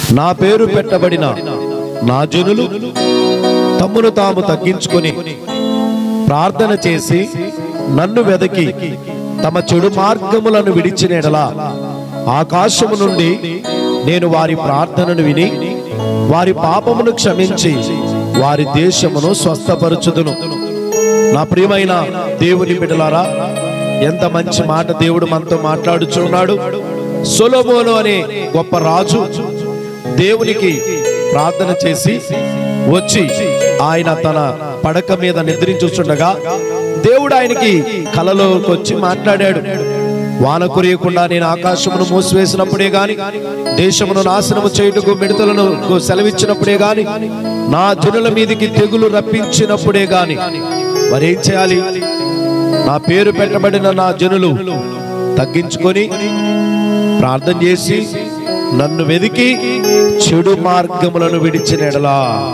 నా పేరు పెట్టబడిన నా జనులు తమ్మును తాము తగ్గించుకొని ప్రార్థన చేసి నన్ను వెదకి తమ చెడు మార్గములను విడిచిన ఎడల ఆకాశము నుండి నేను వారి ప్రార్థనను విని వారి పాపమును క్షమించి వారి దేశమును స్వస్థపరచుదును నా ప్రియమైన దేవుని బిడ్డలారా ఎంత మంచి మాట దేవుడు మనతో మాట్లాడుచున్నాడు సొలొమోను అనే గొప్ప రాజు దేవునికి ప్రార్థన చేసి వచ్చి ఆయన తన పడక మీద నిద్రించుచుండగా దేవుడు ఆయనకి కలలోకి వచ్చి మాట్లాడాడు వాన కురియకుండా నేను ఆకాశమును మూసివేసినప్పుడే గాని దేశమును నాశనము చేయుటకు మిడతలను సెలవిచ్చినప్పుడే గాని నా జనుల మీదికి తెగులు రప్పించినప్పుడే గాని మరేం చేయాలి నా పేరు పెట్టబడిన నా జనులు తగ్గించుకొని ప్రార్థన చేసి నన్ను వెదికి చెడు మార్గములను విడిచిన ఎడలా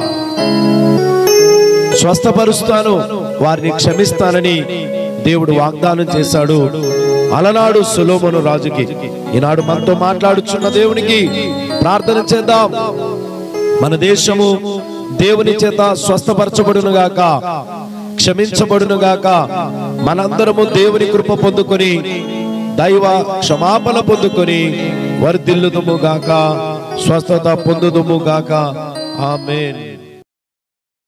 స్వస్థపరుస్తాను వారిని క్షమిస్తానని దేవుడు వాగ్దానం చేశాడు అలనాడు సులోమను రాజుకి ఈనాడు మనతో మాట్లాడుచున్న దేవునికి ప్రార్థన చేద్దాం మన దేశము దేవుని చేత స్వస్థపరచబడును గాక క్షమించబడును గాక మనందరము దేవుని కృప పొందుకొని దైవ క్షమాపణ పొందుకొని వర్ధిల్లుదుము గాక స్వస్థత పొందుదుము గాక ఆమేన్